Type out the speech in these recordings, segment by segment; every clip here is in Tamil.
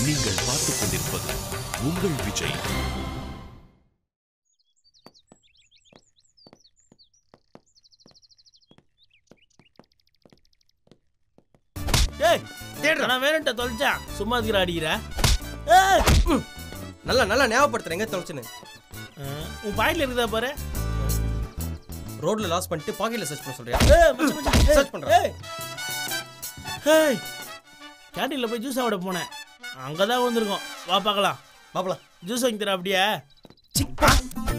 நீங்கள் பார்த்துக் கொண்டிருப்பது உங்கள் விஜய் ஏய் தேடுறா நான் வேணும்ட்ட தொலைச்சான் சும்மா இருக்கிற அடிக்கிற ஏய் நல்லா நல்லா ஞாபகப்படுத்துறேன் எங்க தொலைச்சுன்னு அஹ், உன் பாக்கெட்ல இருக்குதா பாரு ரோட்ல லாஸ் பண்ணிட்டு பாக்கெட்ல சர்ச் பண்ண சொல்றியா ஏய் மச்சான், மச்சான், ஏய், Search பண்றேன். ஏய் ஏய் கேண்டீன்ல போய் ஜூஸ் சாப்பிட போனேன் அங்கதான் வந்திருக்கோம் வா பார்க்கலாம் பாப்பலாம் ஜூஸ் வாங்கி தர அப்படியே சிப்பா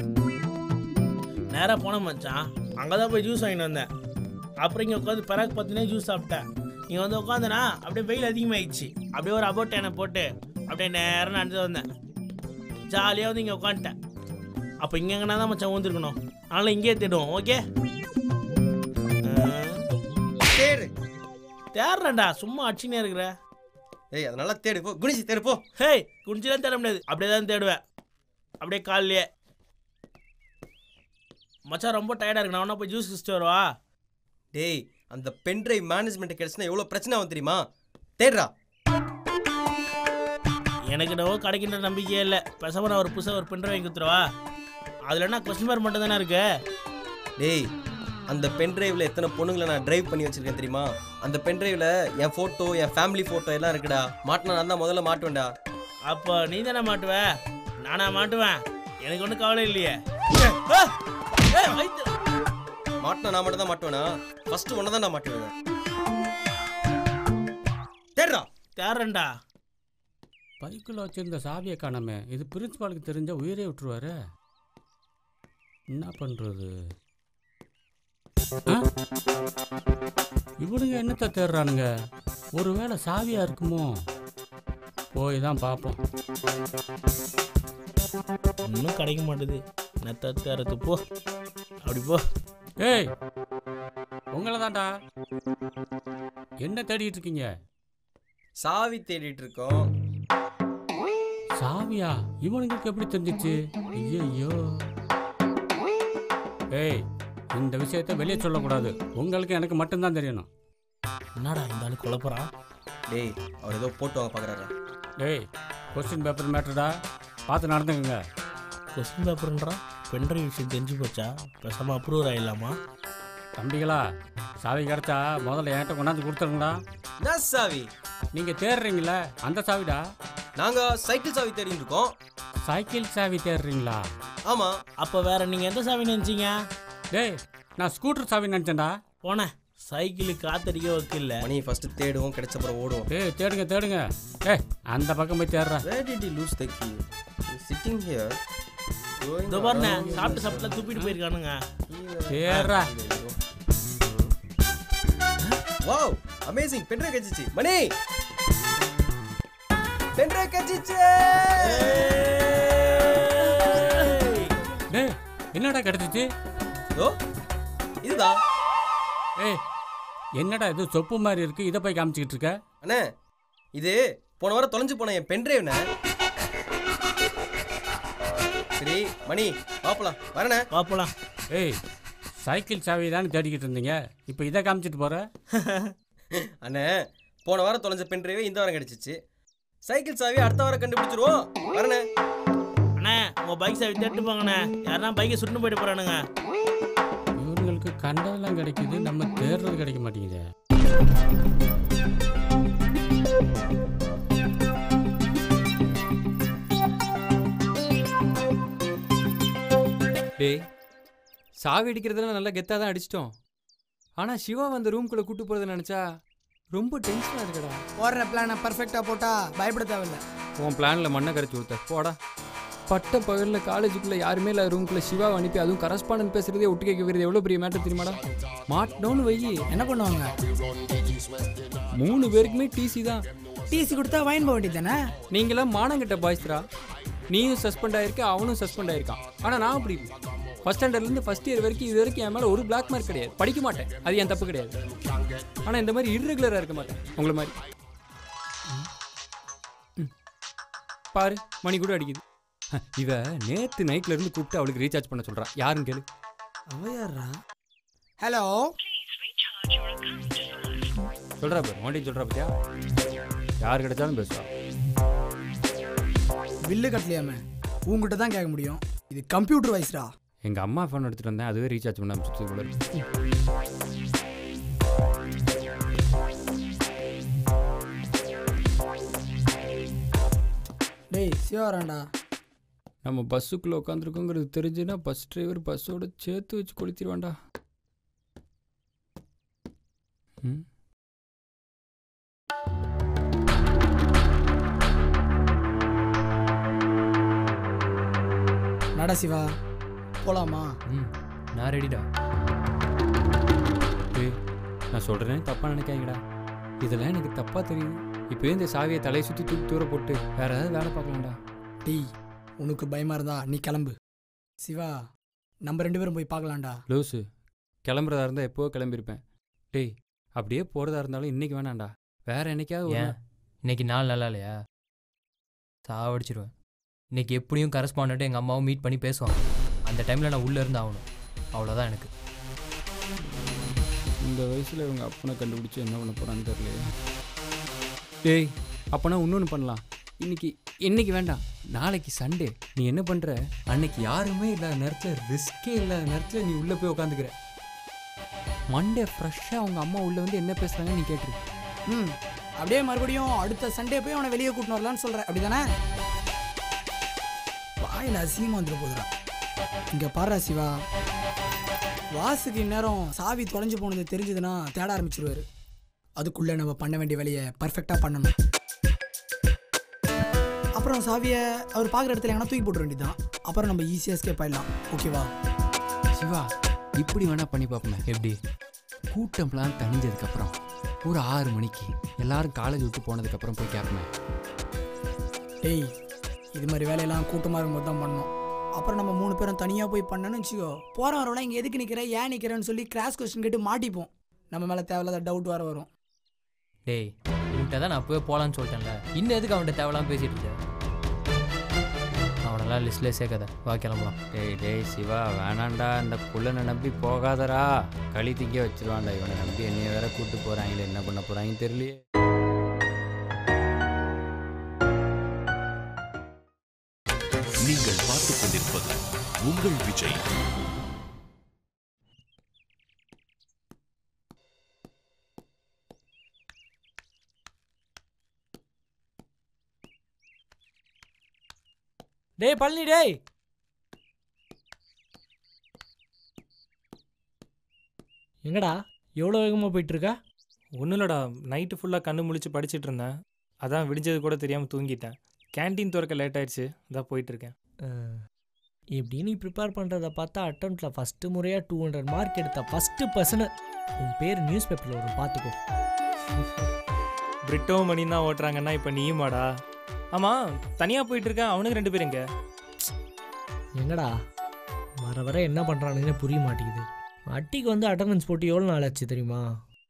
நேரா போனேன் மச்சான் அங்கதான் போய் ஜூஸ் வாங்கிட்டு வந்தேன் அப்புறம் இங்கே உட்காந்து பிறகு பார்த்தீங்கன்னா ஜூஸ் சாப்பிட்டேன் இங்கே வந்து உட்காந்தனா அப்படியே வெயில் அதிகமாகிடுச்சு அப்படியே ஒரு அபோட் டேனை போட்டு அப்படியே நேரம் நடந்து வந்தேன் ஜாலியாக வந்து இங்கே உட்காந்துட்டேன் அப்போ இங்கே எங்கன்னா தான் மச்சான் வந்துருக்கணும் அதனால் இங்கேயே தேடுவோம் ஓகே தேடு தேடுறேன்டா சும்மா அடிச்சுனே இருக்கிற ஏய் அது நல்லா தேடு போ குனிச்சு தேடு போ ஹேய் குடிச்சுலாம் தேட முடியாது அப்படியே தான் தேடுவேன் அப்படியே காலையிலே மச்சான் ரொம்ப டயர்டாக இருக்கு நான் வேணா போய் ஜூஸ் குடிச்சிட்டு வரவா டேய் அந்த பென் டிரைவ் மேனேஜ்மெண்ட் கிடைச்சுனா எவ்வளவு பிரச்சனை ஆகும் தெரியுமா தேடுறா எனக்கு என்னவோ கிடைக்கின்ற நம்பிக்கையே இல்லை பேசாம நான் ஒரு புதுசாக ஒரு பென்ட்ரைவ் வாங்கி கொடுத்துருவா அதில் என்ன கொஸ்டின் மார்க் மட்டும் தானே இருக்கு டேய் அந்த பென் டிரைவ்ல எத்தனை பொண்ணுங்களை நான் டிரைவ் பண்ணி வச்சிருக்கேன் தெரியுமா அந்த பென் டிரைவ்ல என் போட்டோ என் ஃபேமிலி போட்டோ எல்லாம் இருக்குடா மாட்டினா நான் தான் முதல்ல மாட்டுவேன்டா அப்போ நீ தானே மாட்டுவ நானா மாட்டுவேன் எனக்கு ஒன்றும் கவலை இல்லையே ஏய், வயித்துல- மாட்டினா நான் மட்டும் தான் மாட்டுவேனா ஃபர்ஸ்ட் ஒன்றை தான் நான் மாட்டுவேன் தேடுறா தேடுறேன்டா பைக்குள்ள வச்சிருந்த சாவியை காணாமே இது பிரின்சிபாலுக்கு தெரிஞ்சா உயிரே விட்டுருவாரு என்ன பண்றது ஆ? இவனுங்க என்னத்த தேடுறானுங்க ஒருவேளை சாவியா இருக்குமோ போய் தான் பார்ப்போம் இன்னும் கிடைக்க மாட்டுது நெத்த தேரத்து போ அப்படி போ ஏய் உங்களை தான்டா என்ன தேடிட்டு இருக்கீங்க சாவி தேடிட்டு இருக்கோம் சாவியா இவனுங்களுக்கு எப்படி தெரிஞ்சிச்சு ஐயோ ஏய் இந்த விஷயத்த வெளியே சொல்லக்கூடாது உங்களுக்கு எனக்கு மட்டும்தான் தெரியணும் என்னடா இந்த ஆளு குழப்பறான் டேய் அவர் ஏதோ போட்டு வாங்க பார்க்குறாரு டேய் கொஸ்டின் பேப்பர் மேட்டர்டா பார்த்து நடந்துக்கங்க கொஸ்டின் பேப்பர்ன்றான் பென்ட்ரைவ் விஷயம் தெரிஞ்சு போச்சா பேசாமல் அப்ரூவ் ஆகிடலாமா தம்பிகளா சாவி கிடைச்சா முதல்ல என்கிட்ட கொண்டாந்து கொடுத்துருங்கடா என்ன சாவி நீங்கள் தேடுறீங்களே அந்த சாவிடா நாங்க சைக்கிள் சாவி தேடிட்டு இருக்கோம் சைக்கிள் சாவி தேடுறீங்களா ஆமா அப்போ வேற நீங்கள் எந்த சாவி நினச்சிங்க டேய் நான் ஸ்கூட்டர் சாவி நினச்சேன்டா போனேன் சைக்கிளுக்கு காத்தடிக்க வைக்கல மணி ஃபர்ஸ்ட் தேடுவோம் கிடைச்ச அப்புறம் ஓடுவோம் டேய் தேடுங்க தேடுங்க ஏய் அந்த பக்கம் போய் தேடுறா Where did he lose the key? He's sitting here. Going இதோ பாருண்ணே around சாப்பிட்டு சாப்பிட்டு துப்பிட்டு போயிருக்கானுங்க தேடுறா வாவ் அமேசிங் பென்ட்ரைவ் கச்சிச்சு மணி பென்ட்ரைவ் கச்சிச்சு டேய் என்னடா கிடைச்சிச்சு ஓ இதுதான் ஏய் என்னடா இது சொப்பு மாதிரி இருக்கு இதை போய் காமிச்சிக்கிட்டு இருக்க அண்ணே இது போன வாரம் தொலைஞ்சு போன என் பென்ட்ரைவ்ண்ணே சரி மணி பாப்பலாம் வரண்ணே பார்ப்பலாம் ஏய் சைக்கிள் சாவி தானே தேடிக்கிட்டு இருந்தீங்க இப்போ இதை காமிச்சிட்டு போற அண்ணே போன வாரம் தொலைஞ்ச பென்ட்ரைவே இந்த வாரம் கிடைச்சிச்சு சைக்கிள் சாவி அடுத்த வாரம் கண்டுபிடிச்சிருவோம் வரண்ணே அண்ணே உங்கள் பைக் சாவி தேட்டு போங்கண்ணே யாருன்னா பைக்கை சுட்டு போயிட்டு போகிறானுங்க இவங்களுக்கு கண்டதெல்லாம் கிடைக்குது நம்ம தேடுறது கிடைக்க மாட்டேங்குது டேய் சாவி அடிக்கிறதுலாம் நல்லா கெத்தாக தான் அடிச்சிட்டோம் ஆனால் சிவா அந்த ரூம்குள்ளே கூட்டு போகிறத நினச்சா ரொம்ப டென்ஷனாக இருக்குடா போடுற பிளானை பர்ஃபெக்டாக போட்டால் பயப்பட தேவையில்ல உன் பிளானில் மண்ணை கரைச்சி கொடுத்த போடா பட்ட பகலில் காலேஜுக்குள்ளே யாருமே இல்லை ரூம்குள்ளே சிவாவை அனுப்பி அதுவும் கரஸ்பாண்டன்ட் பேசுறதே ஒட்டு கேட்க வருது எவ்வளோ பெரிய மேட்டர் தெரியுமாடா மாட்டோன்னு வை என்ன பண்ணுவாங்க மூணு பேருக்குமே டிசி தான் டிசி கொடுத்தா வாங்கி போக வேண்டியது தானே நீங்களாம் மானங்கிட்ட பாய்ஸ்ரா நீயும் சஸ்பெண்ட் ஆயிருக்க அவனும் சஸ்பெண்ட் ஆயிருக்கான் ஆனால் நான் அப்படி ஃபஸ்ட் ஸ்டாண்டர்ட்லேருந்து ஃபஸ்ட் இயர் வரைக்கும் இது வரைக்கும் என் மேலே ஒரு பிளாக் மார்க் கிடையாது படிக்க மாட்டேன் அது என் தப்பு கிடையாது ஆனால் இந்த மாதிரி இர்ரெகுலராக இருக்க மாட்டேன் உங்களை மாதிரி ம். பாரு மணி கூட அடிக்குது ஹ, இவ நேத்து நைட்ல இருந்து கூப்பிட்டு அவளுக்கு ரீசார்ஜ் பண்ண சொல்றா யாருன்னு கேளு அவையாரா ஹலோ சொல்றா பாரு மறுபடியும் சொல்றா பத்தியா யார் கிடைச்சாலும் பேசுவா பில்லு கட்டலையாமே உங்ககிட்ட தான் கேட்க முடியும் இது கம்ப்யூட்டர் வைஸ்டா எங்கள் அம்மா ஃபோன் எடுத்துகிட்டு வந்தேன் அதுவே ரீசார்ஜ் பண்ண அமைச்சிட்டு போல இருக்கு. டேய் சிவராண்டா நம்ம பஸ்ஸுக்குள்ளே உட்காந்துருக்கோங்கிறது தெரிஞ்சுன்னா பஸ் டிரைவர் பஸ்ஸோட சேர்த்து வச்சு கொளுத்திடுவான்டா ம் நட சிவா போலாமா ம் நான் ரெடிடா ஏய் நான் சொல்கிறேன் தப்பாக நினைக்காதீங்கடா இதெல்லாம் எனக்கு தப்பாக தெரியுது இப்போயே இந்த சாவியை தலையை சுற்றி தூக்கி தூர போட்டு வேற ஏதாவது வேலை பார்க்கலாம்டா டேய் உனக்கு பயமா இருந்தா நீ கிளம்பு சிவா நம்ம ரெண்டு பேரும் போய் பார்க்கலாம்டா லூசு கிளம்புறதா இருந்தால் எப்போவோ கிளம்பியிருப்பேன் டேய் அப்படியே போகிறதா இருந்தாலும் இன்னைக்கு வேணாம்டா வேற என்னைக்காவது ஒரு ஏன் இன்னைக்கு நாள் நல்லா இல்லையா சாவடிச்சிருவேன் இன்னைக்கு எப்படியும் கரஸ்பாண்டன்ட் எங்கள் அம்மாவும் மீட் பண்ணி பேசுவாங்க அந்த டைமில் நான் உள்ளே இருந்து ஆகணும் அவ்வளோதான் எனக்கு இந்த வயசில் இவங்க அப்பனை கண்டுபிடிச்சி என்ன பண்ண போகிறான்னு தெரியல டேய் அப்போனா இன்னொன்று பண்ணலாம் இன்னைக்கு இன்னைக்கு வேண்டாம் நாளைக்கு சண்டே நீ என்ன பண்ணுற அன்னைக்கு யாருமே இல்லாத நேரத்தில் ரிஸ்கே இல்லாத நேரத்தில் நீ உள்ளே போய் உட்காந்துக்கிற மண்டே ஃப்ரெஷ்ஷாக அவங்க அம்மா உள்ளே வந்து என்ன பேசுகிறாங்கன்னு நீ கேட்டுரு ம் அப்படியே மறுபடியும் அடுத்த சண்டே போய் அவனை வெளியே கூட்டின்னு வரலான்னு சொல்கிறேன் அப்படிதானே வாயில் அசிங்கமாக வந்துட்டு போகுதுடா இங்கே பாடுறா சிவா வாசுக்கு இந்நேரம் சாவி தொலைஞ்சு போனது தெரிஞ்சதுன்னா தேட ஆரம்பிச்சிருவாரு அதுக்குள்ளே நம்ம பண்ண வேண்டிய வேலையை பர்ஃபெக்டாக பண்ணணும் அப்புறம் சாவியை அவர் பார்க்குற இடத்துல எங்கன்னா தூக்கி போட்டுற வேண்டியதுதான் அப்புறம் நம்ம ஈஸியாக எஸ்கேப் ஆயிடலாம் ஓகேவா சிவா இப்படி வேணா பண்ணி பார்ப்போமே எப்படி கூட்டம்லாம் தணிஞ்சதுக்கப்புறம் ஒரு ஆறு மணிக்கு எல்லாரும் காலேஜ் விட்டு போனதுக்கப்புறம் போய் கேட்பேன் டேய் இது மாதிரி வேலையெல்லாம் கூட்டமாக இருக்கும்போது தான் பண்ணணும் அப்புறம் நம்ம மூணு பேரும் தனியாக போய் பண்ணணும்னு வச்சுக்கோ போகிறோம் வரவனா இங்கே எதுக்கு நிற்கிற ஏன் நிற்கிறேன்னு சொல்லி கிராஸ் கொஸ்டின் கேட்டு மாட்டிப்போம் நம்ம மேலே தேவையில்லாத டவுட் வர வரும் டேய் உன்கிட்ட தான் நான் அப்போவே போகலான்னு சொல்லிட்டேன்ல இன்னும் எதுக்கு அவன்கிட்ட தேவையில்லாம பேசிட்டு இருக்க அவனெல்லாம் லிஸ்ட்லேயே சேர்க்காத வா கிளம்பலாம் டேய் டேய் சிவா வேணாண்டா இந்த புள்ளனை நம்பி போகாதடா களி திங்க வச்சிருவான்டா இவனை நம்பி என்னைய வேற கூட்டு போறாங்களே என்ன பண்ண போறாங்கன்னு தெரியலையே நீங்கள் பார்த்துக் கொண்டிருப்பது உங்கள் விஜய் டேய் பழனி டேய் எங்கடா எவ்வளோ வேகமாக போயிட்டுருக்கா ஒன்றும் இல்லைடா நைட்டு ஃபுல்லாக கண்ணு முழிச்சு படிச்சிட்டு இருந்தேன் அதான் விடிஞ்சது கூட தெரியாமல் தூங்கிட்டேன் கேண்டீன் திறக்க லேட் ஆயிடுச்சு இதான் போயிட்டுருக்கேன் இப்படி நீ ப்ரிப்பேர் பண்ணுறத பார்த்தா அட்டம்ப்டில் ஃபஸ்ட்டு முறையாக டூ ஹண்ட்ரட் மார்க் எடுத்த ஃபஸ்ட்டு பர்சனு உன் பேர் நியூஸ் பேப்பரில் வரும் பார்த்துக்கோ பிரிட்டோ மணி தான் ஓட்டுறாங்கன்னா இப்போ நீயுமாடா ஆமாம் தனியாக போயிட்டு இருக்க அவனுக்கு ரெண்டு பேர் எங்க எங்கடா வர வர என்ன பண்ணுறானுங்கன்னு புரிய மாட்டேங்குது அட்டிக்கு வந்து அட்டண்டன்ஸ் போட்டு எவ்வளோ நாள் ஆச்சு தெரியுமா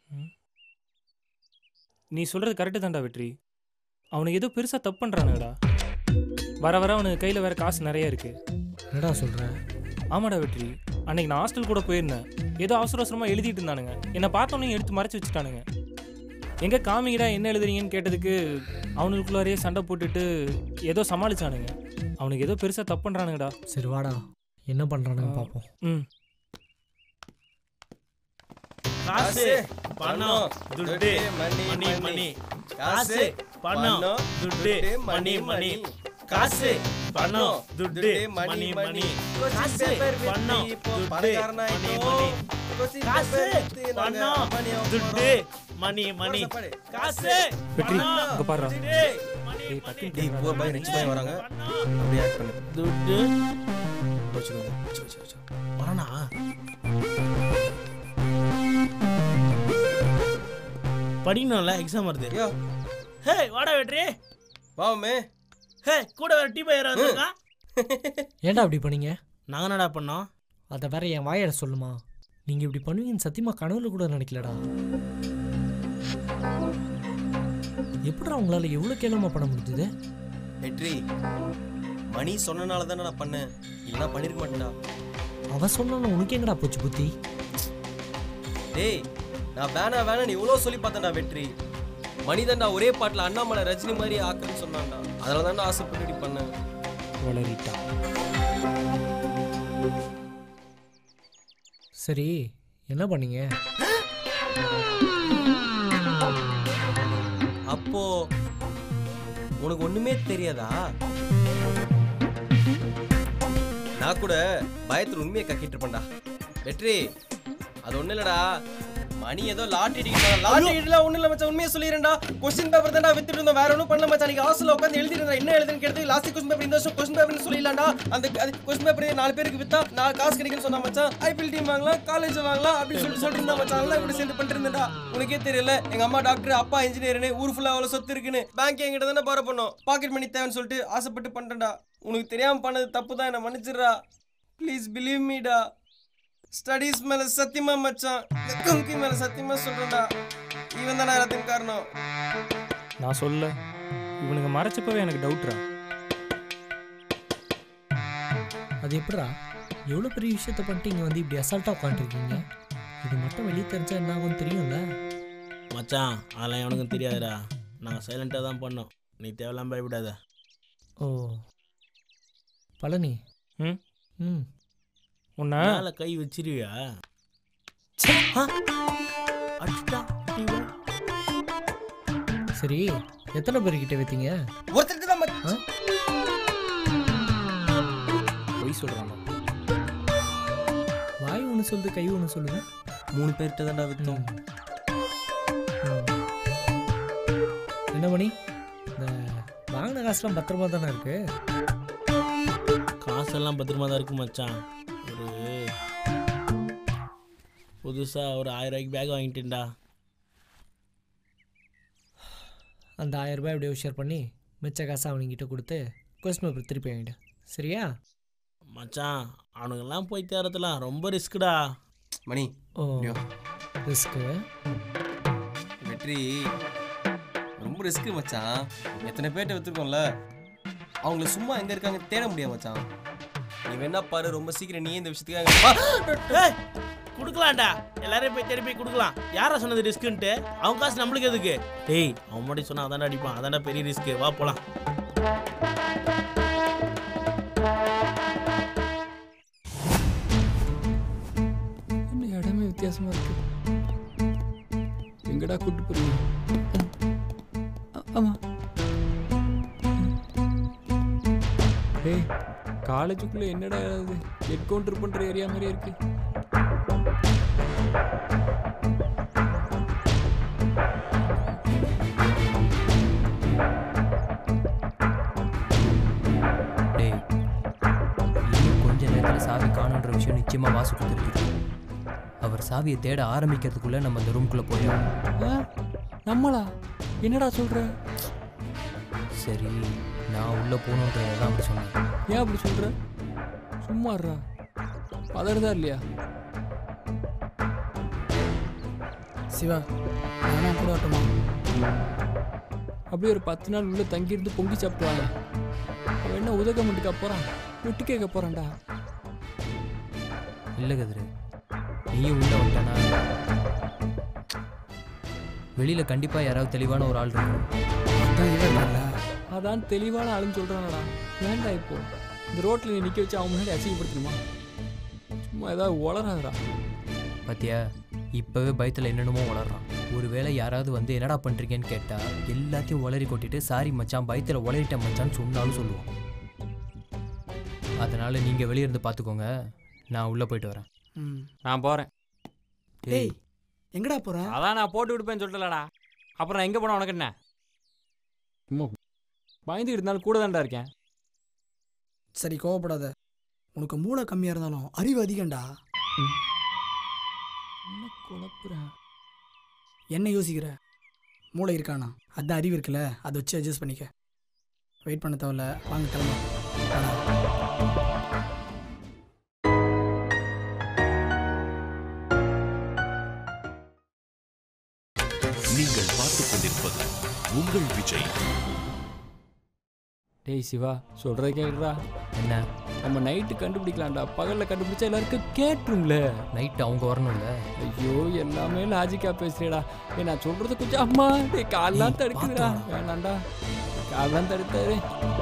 நீ சொல்கிறது கரெக்டு தான்டா வெற்றி அவனுக்கு ஏதோ பெருசாக தப்பு பண்ணுறானுங்கடா வர வர அவனுக்கு கையில் வேற காசு நிறைய இருக்கு என்னடா சொல்கிற ஆமாடா வெற்றி அன்னைக்கு நான் ஹாஸ்டல் கூட போயிருந்தேன் ஏதோ அவசர அவசரமாக எழுதிட்டு இருந்தானுங்க என்னை பார்த்தோன்னே எடுத்து மறைச்சு வச்சுட்டானுங்க எங்கே காமிங்கடா என்ன எழுதுறீங்கன்னு கேட்டதுக்கு அவனுக்குள்ளாரையே சண்டை போட்டுட்டு ஏதோ சமாளிச்சானுங்க அவனுக்கு ஏதோ பெருசாக தப்பு பண்ணுறானுங்கடா சரி வாடா என்ன பண்ணுறானுங்க பார்ப்போம் ம் காசு பணம் துட்டு மணி மணி காசு பணம் துட்டு மணி மணி காசு பணம் துட்டு மணி மணி காசு பணம் துட்டு மணி மணி காசு பணம் துட்டு மணி மணி காசு வெற்றி பணம், இங்கே பாடுறா துட்டு, மணி, டேய், மணி. டக்குன்னு டேய் கேளுடா. பூவா பாய் ரிச் பாய் வராங்க பணம், அப்படியே ஆக்ட் பண்ணு துட்டு வச்சுக்கோங்க வச்சு வச்சு வச்சு வரணா படிக்கணும்ல எக்ஸாம் வருது ஐயோ ஹே வாடா வெற்றி வாமே ஹே கூட வேற டீ பையர் வந்திருக்கான் ஏன்டா அப்படி பண்ணீங்க நாங்க என்னடா பண்ணோம் அதை வேற என் வாயால சொல்லுமா நீங்கள் இப்படி பண்ணுவீங்கன்னு சத்தியமா கனவுல கூட நினைக்கலடா எப்படிடா உங்களால் எவ்வளோ கேவலமாக பண்ண முடிஞ்சுது வெற்றி மணி சொன்னனால தானே நான் பண்ணேன் இல்லைன்னா பண்ணிருக்க மாட்டேன்டா அவன் சொன்னாலும் உனக்கு எங்கடா போச்சு புத்தி டேய் நான் வேணா வேணா நீ இவ்வளோ சொல்லி பார்த்தேன்டா வெற்றி மணிதான்டா ஒரே பாட்டில் அண்ணாமலை ரஜினி மாதிரி ஆக்குன்னு சொன்னான்டா அதனால தான்டா ஆசைப்பட்டு இப்படி பண்ணேன் வளரிட்டா சரி என்ன பண்ணீங்க அப்போ உனக்கு ஒண்ணுமே தெரியாதா நான் கூட பயத்துல உண்மையை கக்கிட்டு இருப்பேன்டா வெற்றி அது ஒண்ணு இல்லடா மணி ஏதோ லாட்டரி டிக்கெட் லாட்டரி டிக்கெட்ல ஒண்ணு இல்ல மச்சான் உண்மையை சொல்லிடுறேன்டா கொஸ்டின் பேப்பர் தான்டா வித்துட்டு இருந்தோம் வேற ஒன்றும் பண்ணல மச்சான் நீங்க ஹாஸ்டல்ல உட்காந்து எழுதிருந்தா என்ன எழுதுன்னு கேட்டு லாஸ்ட் கொஸ்டின் பேப்பர் இந்த வருஷம் கொஸ்டின் பேப்பர்னு சொல்லிடலாம்டா அந்த அது கொஸ்டின் பேப்பர் நாலு பேருக்கு வித்தா நான் காசு கிடைக்குன்னு சொன்னா மச்சான் ஐபிஎல் டீம் வாங்கலாம் காலேஜ் வாங்கலாம் அப்படின்னு சொல்லிட்டு சொல்லிட்டு இருந்தா மச்சான் அதெல்லாம் இப்படி சேர்ந்து பண்ணிட்டு இருந்தேன்டா உனக்கே தெரியல எங்க அம்மா டாக்டர் அப்பா இன்ஜினியர்னு ஊர் ஃபுல்லா அவ்வளவு சொத்து இருக்குன்னு பேங்க் என்கிட்ட தானே பார பண்ணோம் பாக்கெட் மணி தேவைன்னு சொல்லிட்டு ஆசைப்பட்டு பண்ணிட்டேன்டா உனக்கு தெரியாம பண்ணது தப்பு தான் என்ன மன்னிச்சிடுறா ப்ளீஸ் பிலீவ் மீடா ஸ்டடீஸ் மேல சத்தியமா மச்சான் கும்கி மேல சத்தியமா சொல்றேன்டா இவன் தானே எல்லாத்துக்கும் காரணம் நான் சொல்ல இவனுங்க மறைச்சப்பவே எனக்கு டவுட்ரா அது எப்படிடா எவ்வளோ பெரிய விஷயத்த பண்ணிட்டு இங்கே வந்து இப்படி அசால்ட்டாக உட்காந்துருக்கீங்க இது மட்டும் வெளியே தெரிஞ்சா என்ன ஆகும்னு தெரியும்ல மச்சான் அதெல்லாம் எவனுக்கும் தெரியாதுடா நாங்கள் சைலண்ட்டாக தான் பண்ணோம் நீ தேவையில்லாம பயப்படாத ஓ பழனி ம் ம் உன்னை மேலே கை வச்சிருவியா ஆ? அடிச்சிட்டா, அடிவா. சரி எத்தனை பேர்கிட்ட வைத்தீங்க ஒருத்தருக்கு தான் மச்சான் பொய் சொல்கிறாங்க வாய் ஒன்று சொல்லுது கை ஒன்று சொல்லுது மூணு பேர்கிட்ட தான்டா வித்தோம் ம். என்ன பண்ணி இந்த வாங்கின காசுலாம் பத்திரமா தானே இருக்கு காசெல்லாம் பத்திரமா தான் இருக்கு மச்சான் ஒரு புதுசாக ஒரு ஆயிரம் ரூபாய்க்கு பேக் வாங்கிட்டேன்டா அந்த ஆயிரம் ரூபாய் அப்படியே ஷேர் பண்ணி மிச்ச காசை அவனுங்கிட்ட கொடுத்து கொஸ்டின் பேப்பர் திருப்பி வாங்கிட்டு சரியா மச்சான் அவனுங்கெல்லாம் போய் தேரத்துலாம் ரொம்ப ரிஸ்க்குடா மணி ஓ ஐயோ. ரிஸ்க்கு வெற்றி ரொம்ப ரிஸ்க் மச்சான் எத்தனை பேர்ட்ட வித்துருக்கோம்ல அவங்கள சும்மா எங்க இருக்காங்க தேட முடியாது மச்சான் நீ வேணா பாரு ரொம்ப சீக்கிரம் நீ இந்த விஷயத்துக்காக ஏய் கொடுக்கலாம்டா எல்லாரையும் போய் தேடி போய் கொடுக்கலாம் யாரா சொன்னது ரிஸ்க்குன்ட்டு அவன் காசு நம்மளுக்கு எதுக்கு டேய் அவன் முன்னாடி சொன்னா அதான்டா அடிப்பான் அதான்டா பெரிய ரிஸ்க்கு வா போலாம் என்ன இடமே வித்தியாசமா இருக்கு எங்கடா கூட்டு போறீங்க அ- ஆமா ஏய் காலேஜுக்குள்ள என்னடா இது ஹெட் கவுண்டர் பண்ற ஏரியா மாதிரியே இருக்கு டேய் இன்னும் கொஞ்ச நேரத்தில் சாவி காணுன்ற விஷயம் நிச்சயமாக வாசுக்கு தெரிஞ்சிடும் அவர் சாவியை தேட ஆரம்பிக்கிறதுக்குள்ள நம்ம அந்த ரூம்குள்ளே போயிடலாம் ஆ? நம்மளா என்னடா சொல்ற சரி நான் உள்ளே போகணுன்றதை தான் அப்படி சொன்னேன் ஏன் அப்படி சொல்ற சும்மா இருடா பதறதா இல்லையா சிவா நானும் கூட வரட்டுமா அப்படியே ஒரு பத்து நாள் உள்ள தங்கியிருந்து பொங்கி சாப்பிடுவாங்க அவன் என்ன உதகமண்டுக்கா போறான் விட்டு கேட்க போறான்டா இல்லை கதிரு நீயும் உள்ளே வந்துட்டானா வெளியில் கண்டிப்பாக யாராவது தெளிவான ஒரு ஆள் இருக்கணும் அதான் இவன் இல்ல அதான் தெளிவான ஆளுன்னு சொல்றானடா ஏன்டா இப்போ இந்த ரோட்ல நீ நிக்க வச்சு அவன் முன்னாடி அசிங்கப்படுத்தணுமா சும்மா ஏதாவது உளறாதடா பாத்தியா இப்போவே பயத்தில் என்னென்னமோ வளர்றான் ஒருவேளை யாராவது வந்து என்னடா பண்ணுறீங்கன்னு கேட்டால் எல்லாத்தையும் உளறி கொட்டிட்டு சாரி மச்சான் பயத்தில் உளறிட்டேன் மச்சான்னு சொன்னாலும் சொல்லுவோம் அதனால் நீங்கள் வெளியே இருந்து பார்த்துக்கோங்க நான் உள்ளே போயிட்டு வரேன் ம் நான் போறேன் டேய் எங்கடா போற அதான் நான் போட்டு விடுப்பேன்னு சொல்லிட்டலடா அப்புறம் நான் எங்க போனா உனக்கு என்ன சும்மா பயந்து இருந்தாலும் கூட தான்டா இருக்கேன் சரி கோவப்படாத உனக்கு மூளை கம்மியா இருந்தாலும் அறிவு அதிகம்டா என்ன குழப்புறேன் என்ன யோசிக்கிற மூளை இருக்கானா அதான் அறிவு இருக்குல்ல அதை வச்சு அட்ஜஸ்ட் பண்ணிக்க வெயிட் பண்ண தேவையில்ல வாங்க கிளம்பலாம் வாடா. நீங்கள் பார்த்துக் கொண்டிருப்பது உங்கள் விஜய் டேய் சிவா சொல்கிறத கேட்குறா என்ன நம்ம நைட்டு கண்டுபிடிக்கலாம்டா பகலில் கண்டுபிடிச்சா எல்லாருக்கும் கேட்டுரும்ல நைட்டு அவங்க வரணும்ல ஐயோ எல்லாமே லாஜிக்காக பேசுறேடா ஏய் நான் சொல்கிறது கொஞ்சம் அம்மா டேய் கால்லாம் தடுக்குதுடா வேணாண்டா கால்லாம் தடுத்தாரு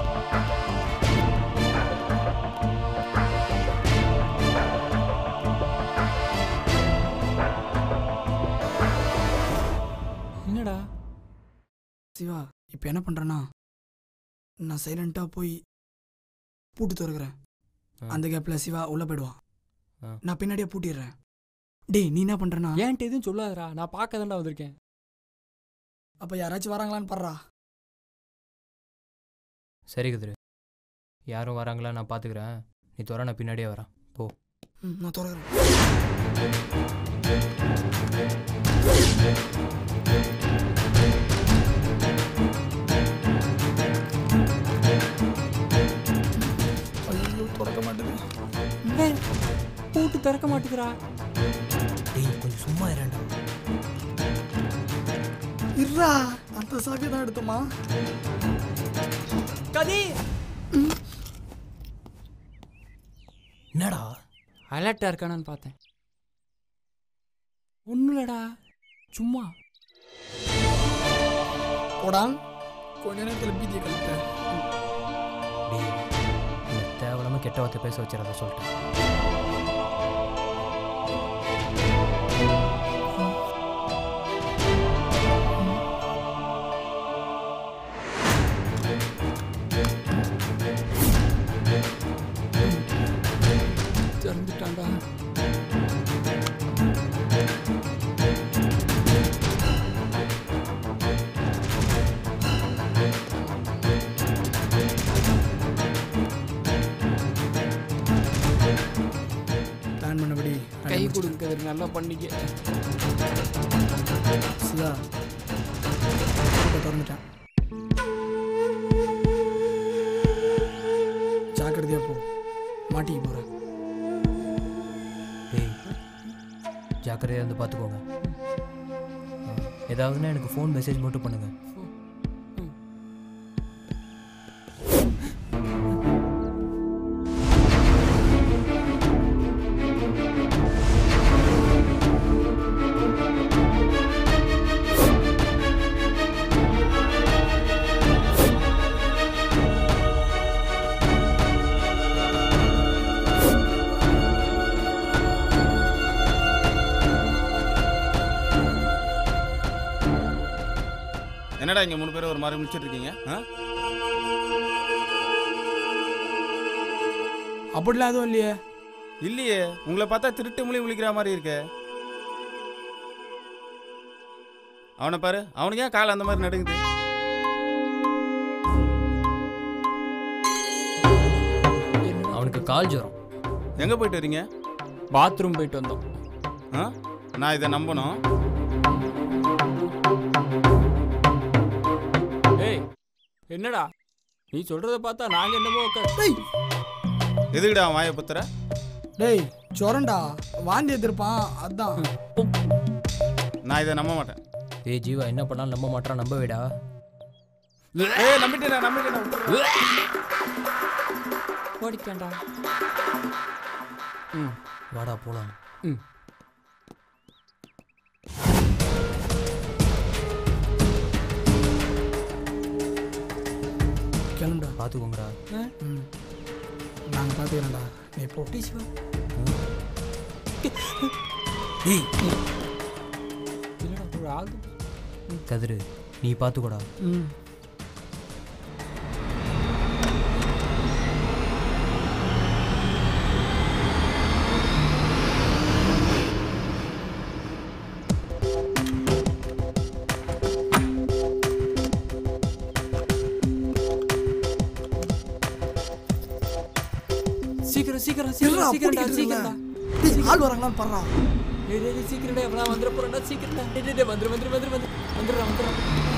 என்னடா சிவா இப்போ என்ன பண்ணுறேன்னா நான் சைலண்ட்டாக போய் பூட்டு திறக்கிறேன் ஆ. அந்த கேப்பில் சிவா உள்ளே போயிடுவான் ஆ. நான் பின்னாடியே பூட்டிடுறேன் டேய் நீ என்ன பண்ணுறேன்னா ஏன்ட்டு எதுவும் சொல்லாதடா நான் பார்க்க தான்டா வந்திருக்கேன் அப்போ யாராச்சும் வராங்களான்னு பாடுறா சரி கதிரு யாரும் வராங்களா நான் பார்த்துக்கிறேன் நீ துற நான் பின்னாடியே வரேன் போ ம் நான் திறக்கிறேன் ஐயோ திறக்க மாட்டேங்குது பூட்டு திறக்க மாட்டேங்கிறா டேய் கொஞ்சம் சும்மா இரண்டா இருடா அந்த சாவியை தான் எடுத்தோமா என்னடா அலர்ட்டாக இருக்கானான்னு பார்த்தேன் ஒன்றும் இல்லடா சும்மா போடா கொஞ்ச நேரத்தில் பீதியை கழிப்பேன் டேய் என்னை தேவையில்லாம கெட்ட வார்த்தை பேச வச்சிடாத சொல்லிட்டேன் திறந்துட்டான்டா பிளான் பண்ணபடி கை கொடுங்க நல்லா பண்ணிக்க சிவா பூட்டை திறந்துட்டேன் ஜாக்கிரதையா போ மாட்டிக்க போகிறேன் டேய் ஜாக்கிரதையாக இருந்து பார்த்துக்கோங்க ஆ, ஏதாவதுன்னா எனக்கு ஃபோன் மெசேஜ் மட்டும் பண்ணுங்க என்னடா இங்க மூணு பேரும் ஒரு மாதிரி முடிச்சிட்டு இருக்கீங்க ஆ? அப்படிலாம் எதுவும் இல்லையே இல்லையே உங்களை பார்த்தா திருட்டு முழி முழிக்கிற மாதிரி இருக்கே அவனை பாரு அவனுக்கு ஏன் கால் அந்த மாதிரி நடுங்குது அவனுக்கு கால் ஜுரம் எங்க போயிட்டு வரீங்க பாத்ரூம் போயிட்டு வந்தோம் ஆ? நான் இதை நம்பணும் ஏய் என்னடா நீ சொல்றத பார்த்தா நாங்க என்னமோ உக்கா- டேய் எதுக்குடா அவன் வாயை புத்துற டேய் ஜொரண்டா வாந்தி எடுத்திருப்பான் அதான் நான் இதை நம்ப மாட்டேன் ஏய் ஜீவா என்ன பண்ணாலும் நம்ப மாட்டான் நம்ப விடா ஏய் நம்பிட்டேன் நம்பிட்டேன் ஓடிக்கேன்டா ம் வாடா போலாம் ம் கிளம்புடா பார்த்துக்கோங்கடா ம் நாங்கள் பார்த்துக்கிறோம்டா நீ போ ஏய் இல்லடா ஒரு ஆள் கதிரு நீ பார்த்துக்கோடா ம் சீக்கிரம் சீக்கிரம் இருடா, சீக்கிரம் சீக்கிரம்டா பூட்டிக்கிட்டு சீக்கிரம்டா டேய், ஆள் வராங்களான்னு பாடுறா டேய், டேய், டேய், சீக்கிரம்டா எவ்வளோ வந்துட போறேன்டா சீக்கிரம்டா டேய், டேய், டேய், வந்துரு வந்துரு வந்துரு வந்துரு வந்துடுறா வந்துடுறா